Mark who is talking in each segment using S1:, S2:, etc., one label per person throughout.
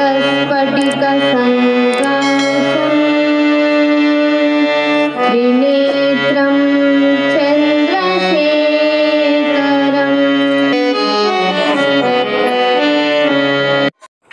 S1: त्रिनेत्रं चन्द्रशेखरम्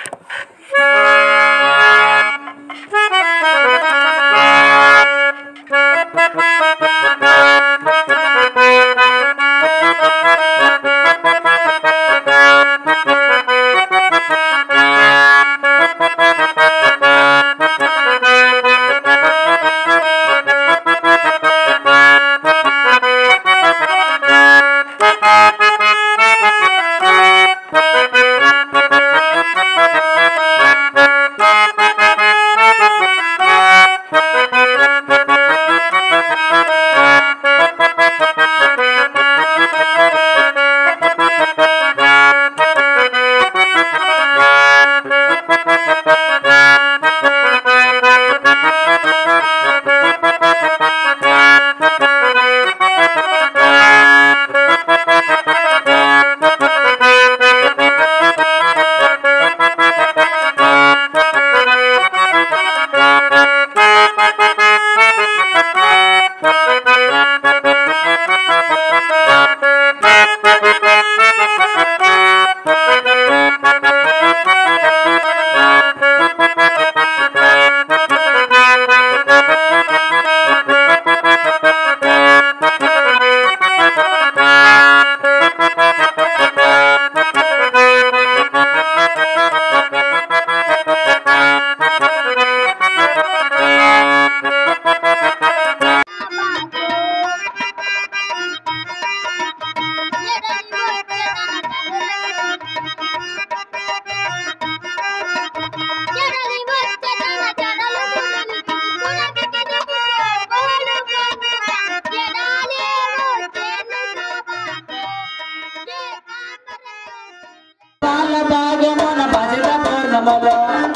S2: పాల భాగమున భజన పూర్ణములో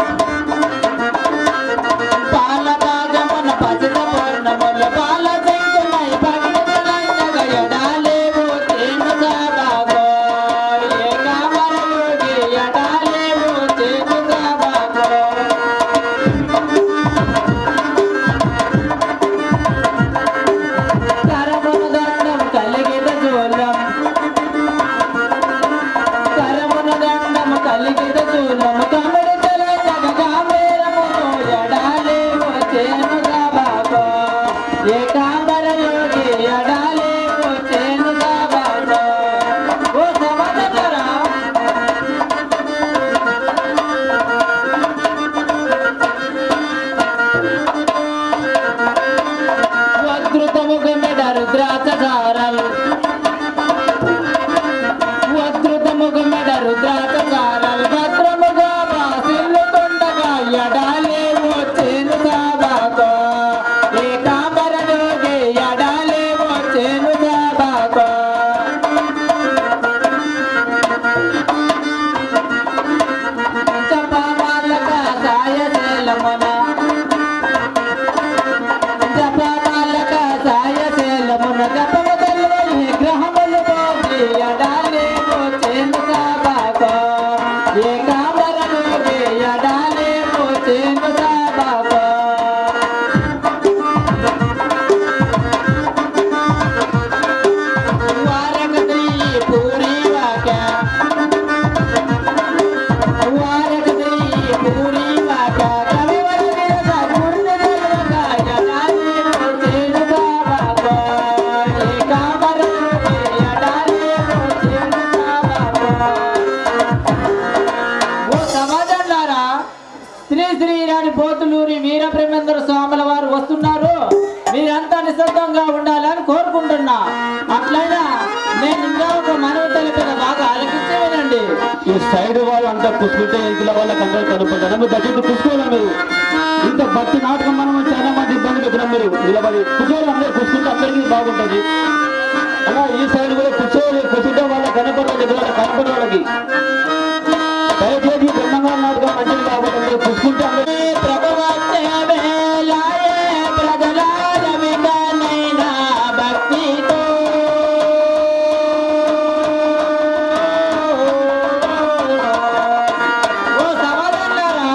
S2: పాల భాగమున భజన పూర్ణములో పాల చెంగులై భక్తులైనగా ఎడాలేవు తేను సాబాగో ఏ కామరయోగి ఎడాలేవు తేను సాబాగో కరమున దండం కలిగిన జోలం కరమున దండము కలిగిన చూలము కమిడి తెలియక కామేరమును ఎడాలేము చేనుగా బాబో ఏకాంబర యోగి ఎడాలేము చేనుగా బాబో ఓ సమాధానరా వద్రుతము గమిడ రుద్రాచ సారలు వద్రుతముగమెడ రుద్రాకారాలు భద్రముగా బాసిల్లుతుండగా ఎడాలేవో చేను సాబాకో ఏకాంబర జోగి ఎడాలేవో చేను సాబాకో జపమాలక సాయశీలమున జపమాలక సాయశీలమున జపము తెలివని గ్రహములు పోగి ఎడాలేమో చేను సాబాకో ఏకాంబరలోకి ఎడాలేమో చేను సాబాకో వారక శ్రీ పూరి వాక్య వారక శ్రీ పూరి వాక్య కవివర విరస పుణ్యదేవక ఎడాలేమో చేను సాబాకో ఏకాంబరలోకి ఎడాలేమో చేను సాబాకో ఓ సమాజంలారా శ్రీ శ్రీరాని పోతులూరి వీరబ్రహ్మేంద్ర స్వాముల వారు వస్తున్నారు మీరంతా నిశ్శబ్దంగా ఉండాలని కోరుకుంటున్నా అట్లయినా నేను ఇంకా ఒక మనవి తెలిపిన బాగా ఆలకించి వినండి
S3: ఈ సైడ్ వాళ్ళు అంతా పుసుకుంటే ఇదిల వాళ్ళకి అందరూ కనుక్కుంటారు మీరు దగ్గర పుసుకోవాలి మీరు ఇంత భక్తి నాటకం మనం చాలా మంది ఇబ్బంది పెట్టినాం మీరు నిలబడి కూర్చోవాలి అందరూ పుసుకుంటే అందరికీ బాగుంటుంది అలా ఈ సైడ్ కూడా కూర్చోవాలి కూర్చుంటే వాళ్ళ కనపడాలి వాళ్ళ కనపడే వాళ్ళకి దయచేసి బ్రహ్మంగా నాటకం మంచిది కాబట్టి అందరూ పుసుకుంటే అందరూ
S2: ప్రభువచ్చే వేళాయే ప్రజలార వికనైన భక్తితో ఓ సమాధానారా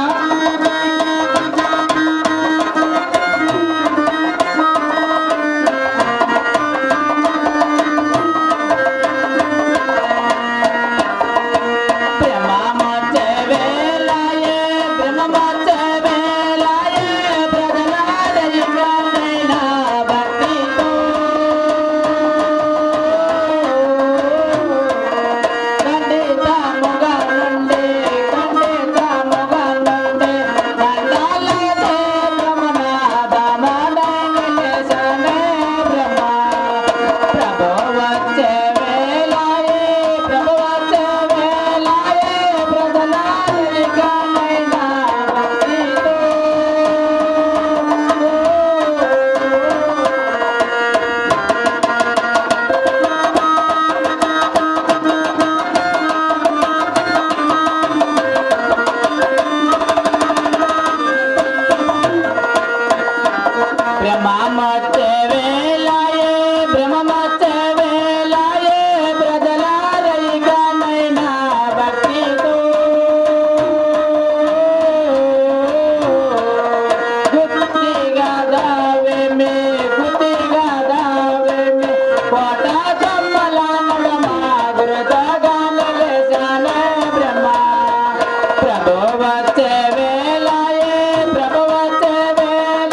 S2: వచ్చే వేళయే ప్రభు వచ్చే వేళ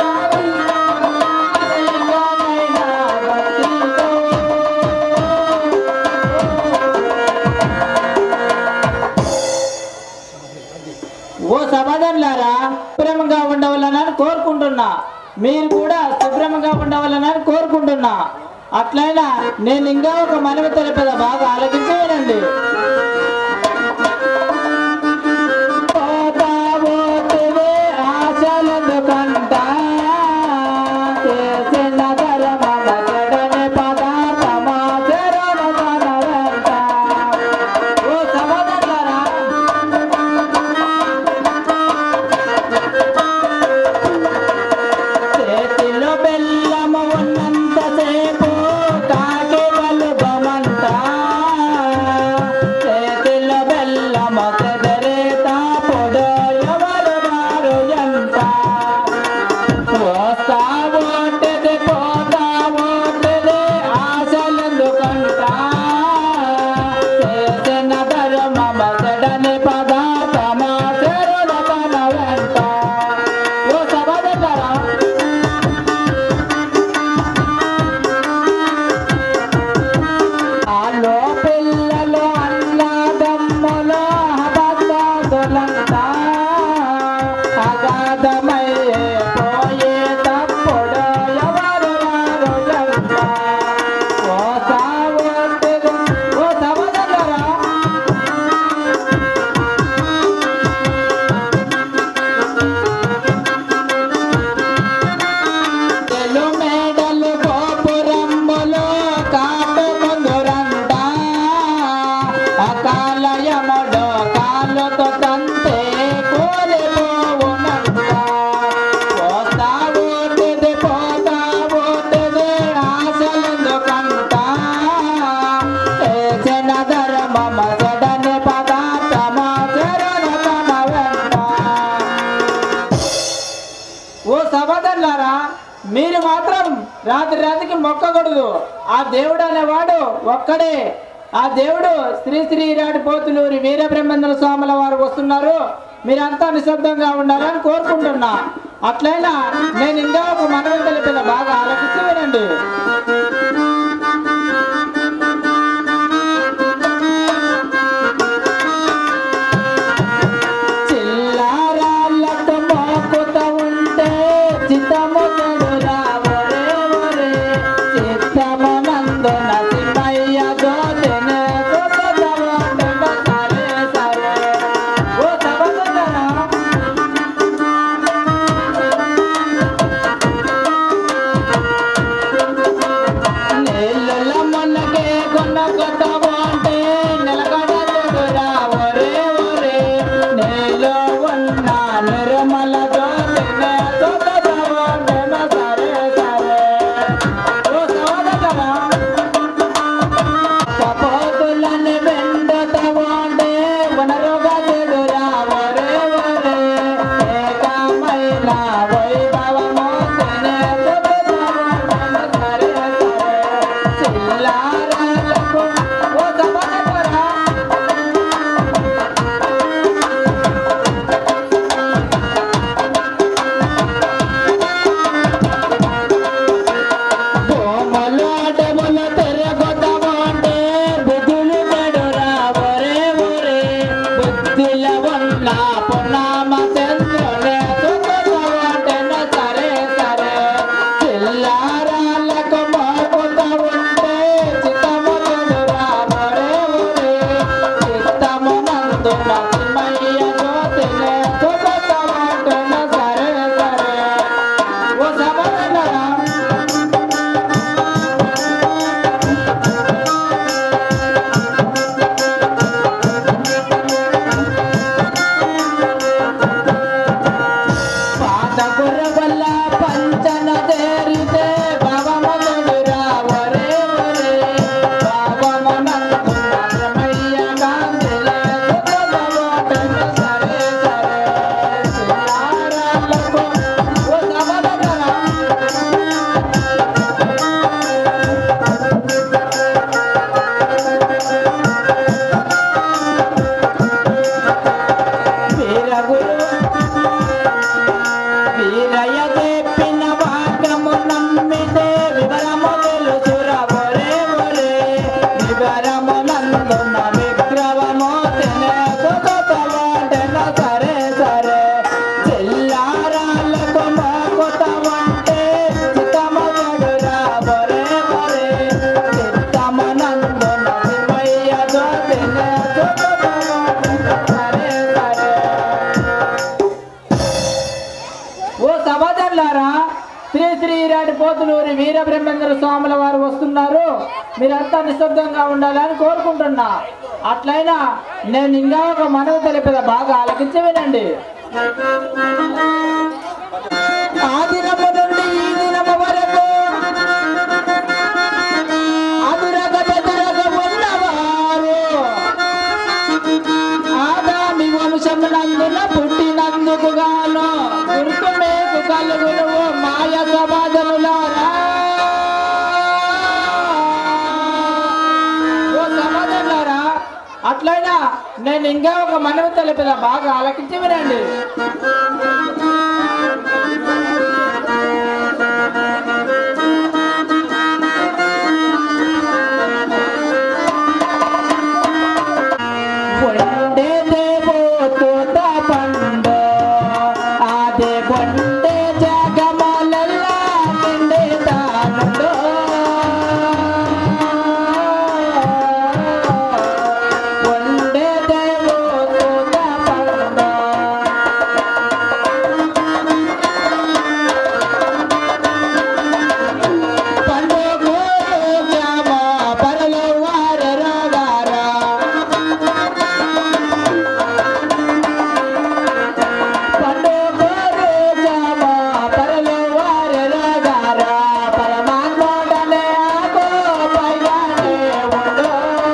S2: ఇంకానైనా భక్తితో ఓ సమాధానులారా శుభ్రంగా ఉండవాలని కోరుకుంటున్నా మీరు కూడా శుభ్రంగా ఉండవాలని కోరుకుంటున్నా అట్లయినా నేను ఇంకా ఒక మనవి తెలిపద బాగా ఆలోచించి వినండి పోతా పోతివే ఆశలెందుకంట? చేసిన ధర్మమ చెడని పదార్థమా చెరనతనవంట. ఓ సమాధానులారా చేతిలో బెల్లము ఉన్నంతసేపు కాకి కలుపమంట చేతిలో బెల్లము చెదరేత పొడు ఎవరు వారు ఎంత వస్తా ఓటిది పోతా ఓటిది ఆశలెందుకంట చేసిన ధర్మమ చెడని పదార్థమా చెరుల తన వెంట ఓ సభదన్నారా ఆలో పిల్లలు అన్నదమ్ములు అబద్ధాదులంతా అగాధమయ్యే పోయే తప్పుడు ఎవరు వారు ఎంత ఓ సావోటిది ఓ సభదన్నారా తెలు మేడలు గోపురమ్ములు కాటుకుందురంట అకాలయముడు కాలుతో తంతే కూలిపోవునంట పోతా ఓటిది పోతా ఓటిది ఆశలెందుకంట చేసిన ధర్మమ చెడని పదార్థమ చెరణ తన వెంట ఓ సహోదరులారా మీరు మాత్రం రాత్రి రాత్రికి మొక్కకూడదు ఆ దేవుడు అనేవాడు ఒక్కడే ఆ దేవుడు శ్రీ శ్రీరాడి పోతులూరి వీరబ్రహ్మేంద్ర స్వాముల వారు వస్తున్నారు మీరంతా నిశ్శబ్దంగా ఉండాలని కోరుకుంటున్నా అట్లయినా నేను ఇంకా ఒక మనవి తెలిపిన బాగా ఆలోచించి వినండి చిల్లారాళ్ళకు మోకుత ఉంటే చిత్తము చెడురా ఒరే ఒరే చిత్తము నందున శివయ్య జ్యోతిని చూపుతావుండున సరే సరే ఓ సభదులారా, నీళ్ళ మునగే కొన్న కొత్త బాంటే నిలకడ చెడురా ఒరే ఒరే నీలో ఉన్న నిర్మల జ్యోతిని చూపుతావుండున సరే సరే ఓ సోదరా కపోతులని వెండతవాడే వనరుగా చెడురా ఒరే ఒరే ఏకమైన వైభవము తినే తుదరవన సరే సరే చిల్లారాలకు ఓ సభదరా భూములు అడవులు తిరగొద్దమంటే బుద్ధులు చెడురా ఒరే ఒరే బుద్ధిల ఉన్న పునామ చంద్రులే చుట్టుకోవటన సరే సరే చిల్లారాలకు మోపుత ఉంటే చిత్తము చెడురా ఒరే ఒరే చిత్తము నందున సిమయ్య జ్యోతిలే చుట్టుకోవటన సరే సరే ఓ సభదరా ఓ వీరగురు వీరయ్య చెప్పిన వాక్యము నమ్మితే వివరము తెలుసురా ఒరే ఒరే వివరము నందున విగ్రహము తినేకుతవంటెన సరే సరే చెల్లారాళ్ళకు మోకుతవంటే చిత్తమగడురా ఒరే ఒరే చిత్తమనందున శివయ్యతో తినేకుతవంటెన సరే సరే ఓ సమాజంలారా శ్రీ శ్రీరాటి పోతులూరి వీరబ్రహ్మేంద్ర స్వాముల వారు వస్తున్నారు మీరంతా నిశ్శబ్దంగా ఉండాలని కోరుకుంటున్నా అట్లయినా నేను ఇంకా ఒక మనవి తెలిపేద బాగా ఆలకించి వినండి ఆ దినము నుండి ఈ దినము వరకు అదురగ బెదురగ ఉన్నవారు ఆదామి వంశమునందున పుట్టినందుకు గాను గుర్తు మీకు కలుగును ఓ మాయ సమాజములారా ఓ సమాజంలారా అట్లయినా నేను ఇంకా ఒక మనవి తెలిపేదా బాగా ఆలకించి వినండి కొండే దేవోతుత పండు ఆది కొండే జగమలల్ల నిండే తానుండు కొండే దేవోతుత పండు పండుగ జామ పరలో వార రోగారా పండుగరు జామ పరలో వారి రగారా పరమాత్ముడనే ఆకు పైగానే ఉండు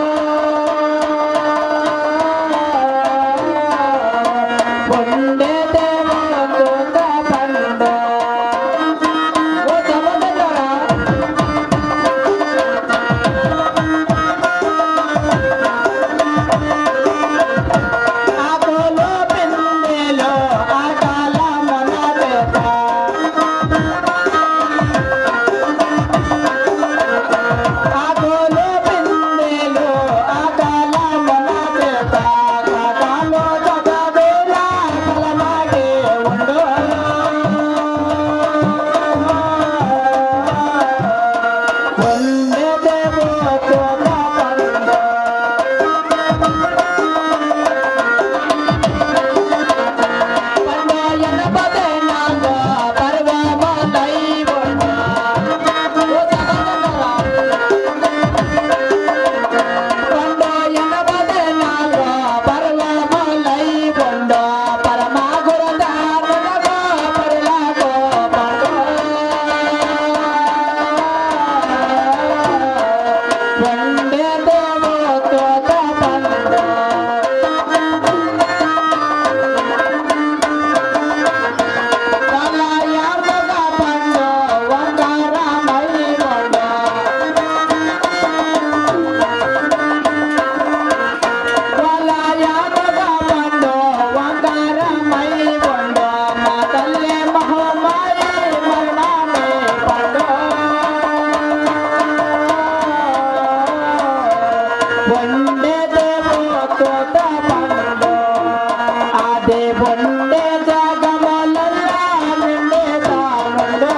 S2: పొండే దేవత పండు ఓ సముద్రరా ఆకులు పిందెలు ఆకాల మనబెత ఆకులు పిందెలు ఆకాల మనబెత కాకాలు జగదుల కలనాడే ఉండు వందే దేవోతోత పండు పండాయన బదనాంగ పర్వమలై బొండ ఓ సగనరా పండాయన బదనాంగ పర్వమలై బొండ పరమా గురదానగ పరలాగో పండు వందే దేవో తోత పండు కలయామగ పండు వంకారమై బొండు కలయామగ పండు వంకారమై బొండు మా తల్లి మహమ్మాయి మరణమే పండు వండే దేవో తోట పండు అదే వండే జగమలల్లా నిండే తానుండు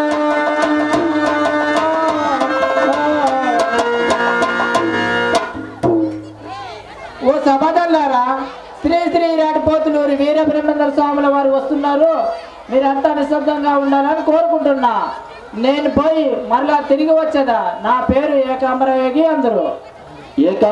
S2: ఓ సమాధానారా శ్రీ శ్రీ రాటిపోతులూరి వీర బ్రహ్మేంద్ర స్వాముల వారు వస్తున్నారు మీరంతా నిశ్శబ్దంగా ఉండాలని కోరుకుంటున్నా నేను పోయి మరలా తిరిగి వచ్చేదా నా పేరు ఏకాంబరయోగి అందరూ
S3: ఏక